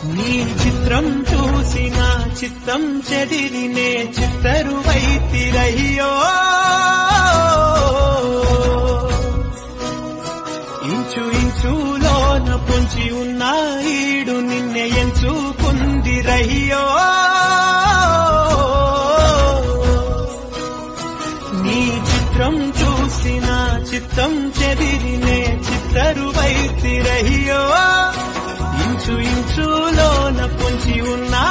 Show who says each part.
Speaker 1: నీ చిత్రం చూసిన చిత్తం చెదిరినే చిత్తరు వైతిరయ్యో ఇంచు ఇంచులోన పొంచి ఉన్న ఈడు నిన్నే ఎంచుకుంది రయ్యో నీ చిత్రం చూసిన చిత్తం చెదిరినే చిత్తరు వైతిరయ్యో ఇంచు ఇంచులోన పొంచి ఉన్న